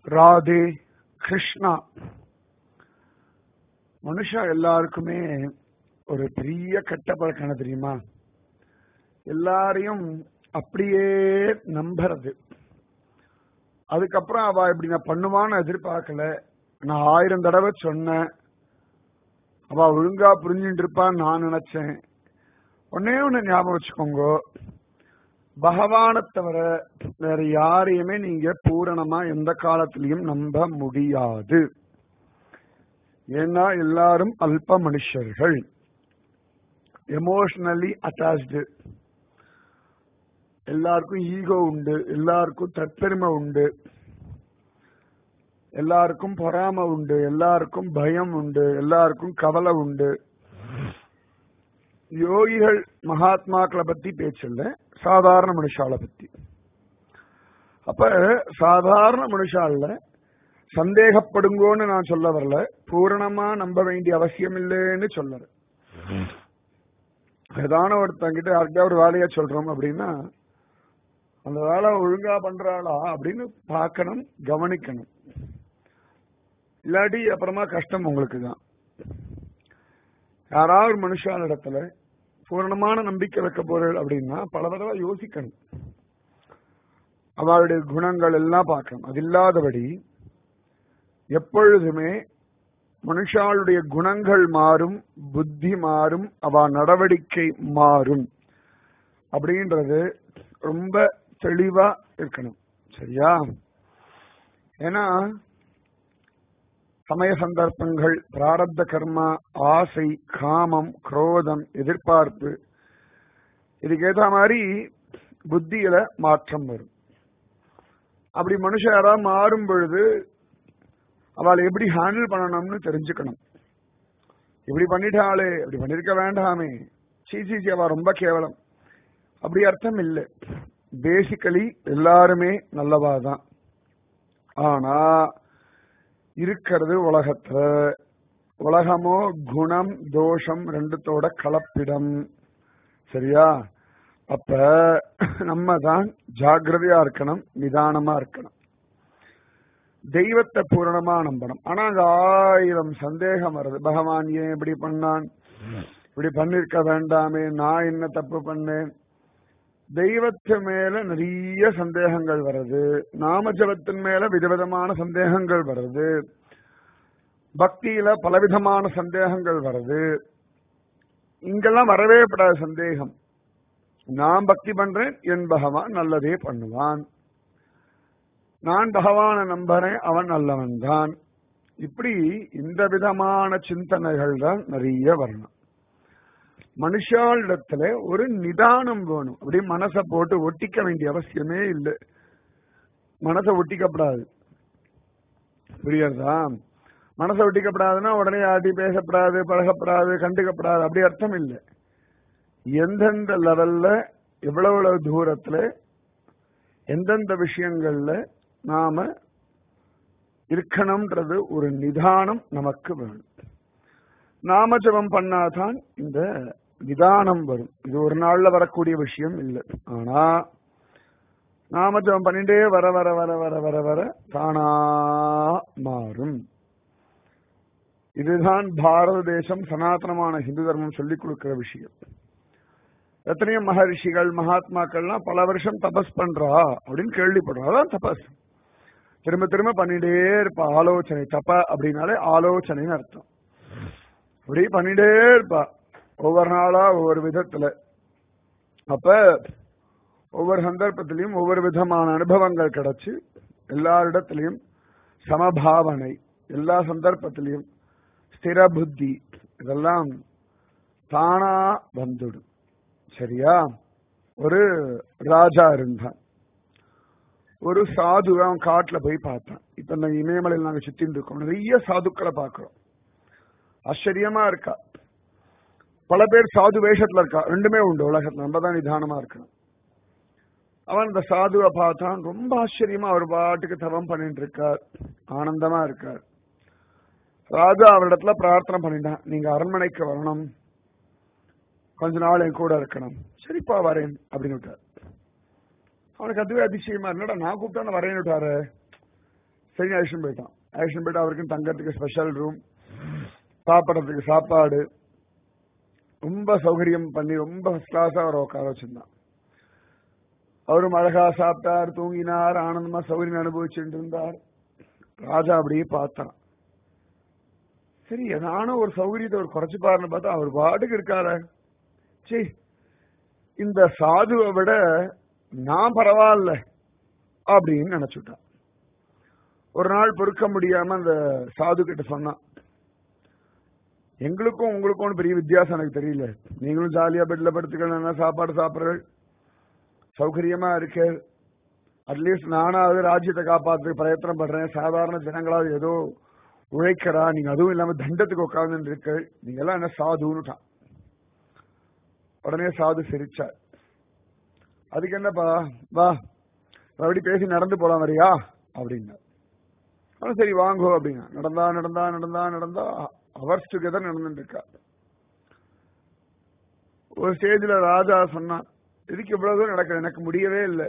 ராதே கிருஷ்ணா மனுஷா எல்லாருக்குமே ஒரு பெரிய கெட்ட பழக்கம் என்ன தெரியுமா எல்லாரையும் அப்படியே நம்புறது அதுக்கப்புறம் அவ இப்படி நான் பண்ணுவான்னு எதிர்பார்க்கல நான் ஆயிரம் தடவை சொன்னேன் அவ ஒழுங்கா புரிஞ்சுட்டு இருப்பான்னு நான் நினைச்சேன் ஒன்னே ஒண்ணு ஞாபகம் வச்சுக்கோங்க பகவானை தவிர வேற யாரையுமே நீங்க பூரணமா எந்த காலத்திலையும் நம்ப முடியாது ஏன்னா எல்லாரும் அல்ப மனுஷர்கள் எமோஷனலி அட்டாச்டு எல்லாருக்கும் ஈகோ உண்டு எல்லாருக்கும் தற்பெருமை உண்டு எல்லாருக்கும் பொறாம உண்டு எல்லாருக்கும் பயம் உண்டு எல்லாருக்கும் கவலை உண்டு யோகிகள் மகாத்மாக்களை பத்தி பேச்சில்ல சாதாரண மனுஷால பத்தி அப்ப சாதாரண மனுஷால சந்தேகப்படுங்கோன்னு நான் சொல்ல வரல பூரணமா நம்ப வேண்டிய அவசியம் இல்லைன்னு சொல்லற ஏதான ஒருத்தங்கிட்ட யார்கிட்ட ஒரு வேலையா சொல்றோம் அப்படின்னா அந்த வேலை ஒழுங்கா பண்றாளா அப்படின்னு பார்க்கணும் கவனிக்கணும் இல்லாட்டி அப்புறமா கஷ்டம் உங்களுக்கு தான் யாராவது மனுஷான இடத்துல பூரணமான நம்பிக்கை வைக்க போறீர்கள் அப்படின்னா பல தடவை யோசிக்கணும் அவளுடைய குணங்கள் எல்லாம் பார்க்கணும் அது இல்லாதபடி எப்பொழுதுமே மனுஷாளுடைய குணங்கள் மாறும் புத்தி மாறும் அவ நடவடிக்கை மாறும் அப்படின்றது ரொம்ப தெளிவா இருக்கணும் சரியா ஏன்னா சமய சந்தர்ப்பங்கள் பிராரப்த கர்மா ஆசை காமம் குரோதம் எதிர்பார்ப்பு இதுக்கு ஏற்ற மாதிரி புத்தியில மாற்றம் வரும் அப்படி மனுஷன் யாராவது மாறும் பொழுது அவளை எப்படி ஹேண்டில் பண்ணணும்னு தெரிஞ்சுக்கணும் இப்படி பண்ணிட்டாளே இப்படி பண்ணிருக்க வேண்டாமே சீ சீ சீ அவ ரொம்ப கேவலம் அப்படி அர்த்தம் இல்லை பேசிக்கலி எல்லாருமே நல்லவாதான் ஆனா இருக்கிறது உலகத்துல உலகமோ குணம் தோஷம் ரெண்டுத்தோட கலப்பிடம் சரியா அப்ப நம்ம தான் ஜாகிரதையா இருக்கணும் நிதானமா இருக்கணும் தெய்வத்தை பூரணமா நம்பணும் ஆனா அங்க ஆயிரம் சந்தேகம் வருது பகவான் ஏன் இப்படி பண்ணான் இப்படி பண்ணிருக்க வேண்டாமே நான் என்ன தப்பு பண்ணேன் தெய்வத்து மேல நிறைய சந்தேகங்கள் வருது நாமஜபத்தின் மேல விதவிதமான சந்தேகங்கள் வருது பக்தியில பலவிதமான சந்தேகங்கள் வருது இங்கெல்லாம் வரவே படாத சந்தேகம் நான் பக்தி பண்றேன் என் பகவான் நல்லதே பண்ணுவான் நான் பகவானை நம்புறேன் அவன் நல்லவன் தான் இப்படி இந்த விதமான சிந்தனைகள் தான் நிறைய வரணும் மனுஷாளிடத்துல ஒரு நிதானம் வேணும் அப்படி மனசை போட்டு ஒட்டிக்க வேண்டிய அவசியமே இல்லை மனசை ஒட்டிக்கப்படாது புரியுறதா மனசை ஒட்டிக்கப்படாதுன்னா உடனே ஆட்டி பேசப்படாது பழகப்படாது கண்டுக்கப்படாது அப்படி அர்த்தம் இல்லை எந்தெந்த லெவல்ல எவ்வளவு தூரத்துல எந்தெந்த விஷயங்கள்ல நாம இருக்கணும்ன்றது ஒரு நிதானம் நமக்கு வேணும் நாமஜபம் பண்ணாதான் இந்த நிதானம் வரும் இது ஒரு நாள்ல வரக்கூடிய விஷயம் இல்லை ஆனா நாமஜபம் பண்ணிட்டே வர வர வர வர வர வர தானா மாறும் இதுதான் பாரத தேசம் சனாதனமான ஹிந்து தர்மம் சொல்லிக் கொடுக்கிற விஷயம் எத்தனையோ மகரிஷிகள் மகாத்மாக்கள்லாம் பல வருஷம் தபஸ் பண்றா அப்படின்னு கேள்விப்படுறோம் அதான் தபஸ் திரும்ப திரும்ப பண்ணிட்டே இருப்பா ஆலோசனை தப்ப அப்படின்னாலே ஆலோசனைன்னு அர்த்தம் அப்படி பண்ணிட்டே இருப்பா ஒவ்வொரு நாளா ஒவ்வொரு விதத்துல அப்ப ஒவ்வொரு சந்தர்ப்பத்திலையும் ஒவ்வொரு விதமான அனுபவங்கள் கிடைச்சு எல்லாரிடத்திலையும் சமபாவனை எல்லா சந்தர்ப்பத்திலையும் ஸ்திர புத்தி இதெல்லாம் தானா வந்துடும் சரியா ஒரு ராஜா இருந்தான் ஒரு சாது அவன் காட்டுல போய் பார்த்தான் இப்ப இந்த இமயமலையில் நாங்க சுத்தின்னு இருக்கோம் நிறைய சாதுக்களை பார்க்கிறோம் ஆச்சரியமா இருக்கா பல பேர் சாது வேஷத்துல இருக்கா ரெண்டுமே உண்டு உலகத்துல நம்ம தான் நிதானமா இருக்கணும் அவன் இந்த சாதுவை பார்த்தான் ரொம்ப ஆச்சரியமா அவர் பாட்டுக்கு தவம் பண்ணிட்டு இருக்கார் ஆனந்தமா இருக்கார் ராஜா அவரிடத்துல பிரார்த்தனை பண்ணிட்டான் நீங்க அரண்மனைக்கு வரணும் கொஞ்ச நாள் என் கூட இருக்கணும் சரிப்பா வரேன் அப்படின்னு விட்டார் அவனுக்கு அதுவே அதிசயமா என்னடா நான் கூப்பிட்டா வரேன்னு விட்டாரு சரி அழிச்சுட்டு போயிட்டான் அழிச்சுட்டு போயிட்டு அவருக்கும் தங்கறதுக்கு ஸ்பெஷல் ரூம் சாப்பிட்றதுக்கு சாப்பாடு ரொம்ப சௌகரியம் பண்ணி ரொம்ப ஃபர்ஸ்ட் கிளாஸா அவரை உட்கார வச்சிருந்தான் அவரும் அழகா சாப்பிட்டார் தூங்கினார் ஆனந்தமா சௌகரியம் அனுபவிச்சுட்டு இருந்தார் ராஜா அப்படியே பார்த்தான் சரி நானும் ஒரு சௌகரியத்தை அவர் குறைச்சு பாருன்னு பார்த்தா அவர் பாட்டுக்கு இருக்காரு சே இந்த சாதுவை விட நான் பரவாயில்ல அப்படின்னு நினைச்சுட்டான் ஒரு நாள் பொறுக்க முடியாம அந்த சாது கிட்ட சொன்னான் எங்களுக்கும் உங்களுக்கும் பெரிய வித்தியாசம் எனக்கு தெரியல நீங்களும் ஜாலியா பெட்ல படுத்துக்கணும் சாப்பாடு சாப்பிடுறது சௌகரியமா இருக்கு அட்லீஸ்ட் நானாவது ராஜ்யத்தை காப்பாத்துறதுக்கு பிரயத்தனம் பண்றேன் சாதாரண ஜனங்களாவது ஏதோ உழைக்கிறா நீங்க அதுவும் இல்லாம தண்டத்துக்கு உட்கார்ந்து இருக்கு நீங்க எல்லாம் என்ன சாதுன்னுட்டான் உடனே சாது சிரிச்சார் அதுக்கு என்னப்பா வா அப்படி பேசி நடந்து போலாம் வரியா அப்படின்னா அவன் சரி வாங்கோ அப்படின்னா நடந்தா நடந்தா நடந்தா நடந்தா அவர்ஸ் டுகெதர் நடந்துட்டு இருக்கா ஒரு ஸ்டேஜ்ல ராஜா சொன்னான் இதுக்கு இவ்வளவு தூரம் நடக்குது எனக்கு முடியவே இல்லை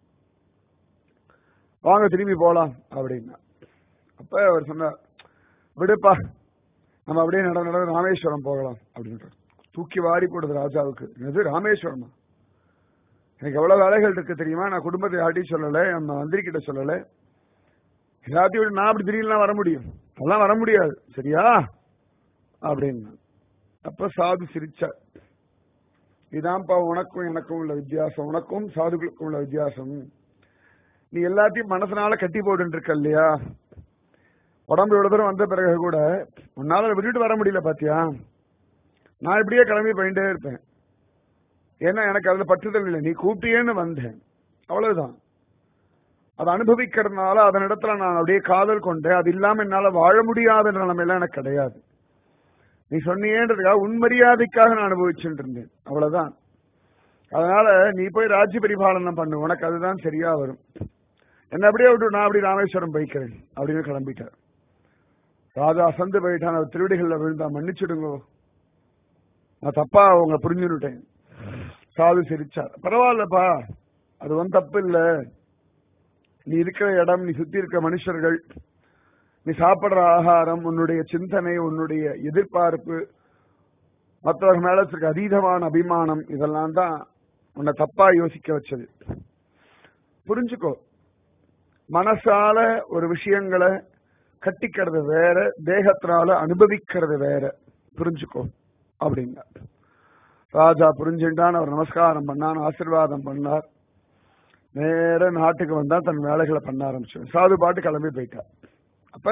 வாங்க திரும்பி போலாம் அப்படின்னா அப்ப அவர் சொன்னார் விடுப்பா நம்ம அப்படியே நட நடந்து ராமேஸ்வரம் போகலாம் அப்படின்றார் தூக்கி வாரி போடுது ராஜாவுக்கு இது ராமேஸ்வரமா எனக்கு எவ்வளவு வேலைகள் இருக்கு தெரியுமா நான் குடும்பத்தை யார்ட்டையும் சொல்லல நம்ம மந்திரி கிட்ட சொல்லல எல்லாத்தையும் விட நான் அப்படி திடீர்லாம் வர முடியும் அதெல்லாம் வர முடியாது சரியா அப்படின்னு அப்ப சாது சிரிச்சார் இதான்ப்பா உனக்கும் எனக்கும் உள்ள வித்தியாசம் உனக்கும் சாதுகளுக்கும் உள்ள வித்தியாசம் நீ எல்லாத்தையும் மனசனால கட்டி போட்டு இருக்க இல்லையா உடம்பு இவ்வளவு தூரம் வந்த பிறகு கூட உன்னால விட்டுட்டு வர முடியல பாத்தியா நான் இப்படியே கிளம்பி போயிட்டே இருப்பேன் ஏன்னா எனக்கு அதுல பற்றுதல் இல்லை நீ கூப்பிட்டியேன்னு வந்தேன் அவ்வளவுதான் அதை அனுபவிக்கிறதுனால அதன் இடத்துல நான் அப்படியே காதல் கொண்டேன் அது இல்லாம என்னால வாழ முடியாத நிலைமையெல்லாம் எனக்கு கிடையாது நீ சொன்னியேன்றதுக்காக உன் மரியாதைக்காக நான் அனுபவிச்சுட்டு இருந்தேன் அவ்வளவுதான் அதனால நீ போய் ராஜ்ய பரிபாலனம் பண்ணு உனக்கு அதுதான் சரியா வரும் என்ன அப்படியே விட்டு நான் அப்படி ராமேஸ்வரம் போய்க்கிறேன் அப்படின்னு கிளம்பிட்டார் ராஜா அசந்து போயிட்டான் அவர் திருவடிகள்ல விழுந்தா மன்னிச்சிடுங்கோ நான் தப்பா அவங்க புரிஞ்சுன்னுட்டேன் சாது சிரிச்சார் பரவாயில்லப்பா அது ஒன்றும் தப்பு இல்ல நீ இருக்கிற இடம் நீ சுத்தி இருக்க மனுஷர்கள் நீ சாப்பிடுற ஆகாரம் உன்னுடைய சிந்தனை உன்னுடைய எதிர்பார்ப்பு மற்றவர்கள் மேல இருக்க அதீதமான அபிமானம் இதெல்லாம் தான் உன்னை தப்பா யோசிக்க வச்சது புரிஞ்சுக்கோ மனசால ஒரு விஷயங்களை கட்டிக்கிறது வேற தேகத்தினால அனுபவிக்கிறது வேற புரிஞ்சுக்கோ அப்படிங்க ராஜா புரிஞ்சுட்டான் அவர் நமஸ்காரம் பண்ணான் ஆசிர்வாதம் பண்ணார் நேர நாட்டுக்கு வந்தா தன் வேலைகளை பண்ண ஆரம்பிச்சு சாது பாட்டு கிளம்பி போயிட்டார் அப்ப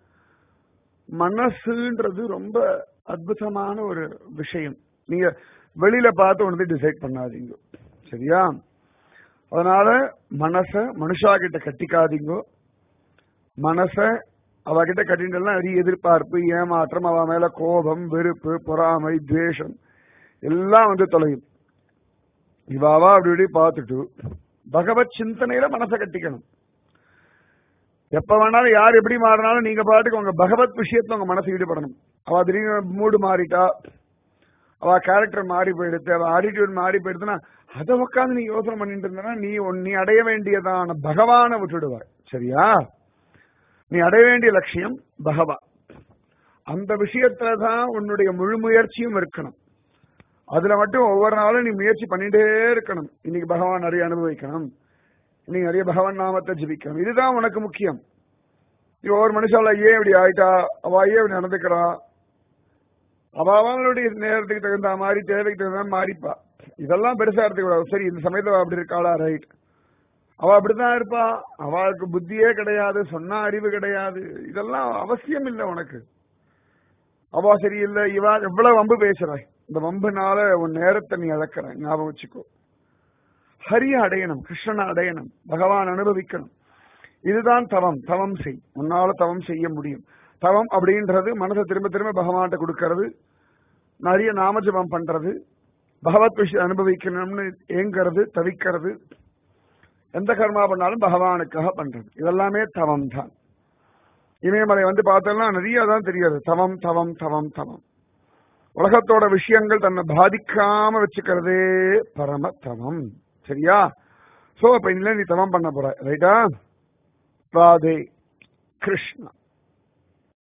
மனசுன்றது ரொம்ப அற்புதமான ஒரு விஷயம் நீங்க வெளியில பார்த்து ஒன்று டிசைட் பண்ணாதீங்க சரியா அதனால மனச மனுஷா கிட்ட கட்டிக்காதீங்க மனச அவகிட்ட கட்டிட்டெல்லாம் நிறைய எதிர்பார்ப்பு ஏமாற்றம் அவ மேல கோபம் வெறுப்பு பொறாமை துவேஷம் எல்லாம் வந்து தொலையும் இவாவா அப்படி இப்படி பார்த்துட்டு பகவத் சிந்தனையில மனசை கட்டிக்கணும் எப்ப வேணாலும் யார் எப்படி மாறினாலும் நீங்க பாட்டுக்கு உங்க பகவத் விஷயத்துல உங்க மனசு ஈடுபடணும் அவ திடீர்னு மூடு மாறிட்டா அவ கேரக்டர் மாறி போயிடுச்சு அவ ஆட்டிடியூட் மாறி போயிடுதுன்னா அதை உட்காந்து நீ யோசனை பண்ணிட்டு இருந்தனா நீ நீ அடைய வேண்டியதான பகவான விட்டுடுவாய் சரியா நீ அடைய வேண்டிய லட்சியம் பகவான் அந்த விஷயத்துல தான் உன்னுடைய முழு முயற்சியும் இருக்கணும் அதுல மட்டும் ஒவ்வொரு நாளும் நீ முயற்சி பண்ணிட்டே இருக்கணும் இன்னைக்கு பகவான் நிறைய அனுபவிக்கணும் இன்னைக்கு நிறைய பகவான் நாமத்தை ஜபிக்கணும் இதுதான் உனக்கு முக்கியம் நீ ஒவ்வொரு மனுஷால ஏன் இப்படி ஆயிட்டா அவ ஏன் இப்படி நடந்துக்கிறா அவ அவங்களுடைய நேரத்துக்கு தகுந்த மாதிரி தேவைக்கு தகுந்த மாறிப்பா இதெல்லாம் பெருசா எடுத்துக்கூடாது சரி இந்த சமயத்துல அப்படி இருக்காளா ரைட் அவ அப்படித்தான் இருப்பா அவளுக்கு புத்தியே கிடையாது சொன்னா அறிவு கிடையாது இதெல்லாம் அவசியம் இல்லை உனக்கு அவா சரியில்லை இவா எவ்வளவு வம்பு பேசுறாய் இந்த வம்புனால உன் நேரத்தை நீ இழக்கிற ஞாபகம் வச்சுக்கோ ஹரிய அடையணும் கிருஷ்ணனை அடையணும் பகவான் அனுபவிக்கணும் இதுதான் தவம் தவம் செய் உன்னால தவம் செய்ய முடியும் தவம் அப்படின்றது மனசை திரும்ப திரும்ப பகவான்கிட்ட கொடுக்கறது நிறைய நாமஜபம் பண்றது பகவத் விஷயம் அனுபவிக்கணும்னு ஏங்கிறது தவிக்கிறது எந்த கர்மா பண்ணாலும் பகவானுக்காக பண்றது இதெல்லாமே தவம் தான் இமயமலை வந்து பார்த்தோம்னா நிறைய தான் தெரியாது தவம் தவம் தவம் தவம் உலகத்தோட விஷயங்கள் தன்னை பாதிக்காம வச்சுக்கிறதே பரம தவம் சரியா சோ அப்ப இன்னும் நீ தவம் பண்ண போற ரைட்டா ராதே கிருஷ்ணா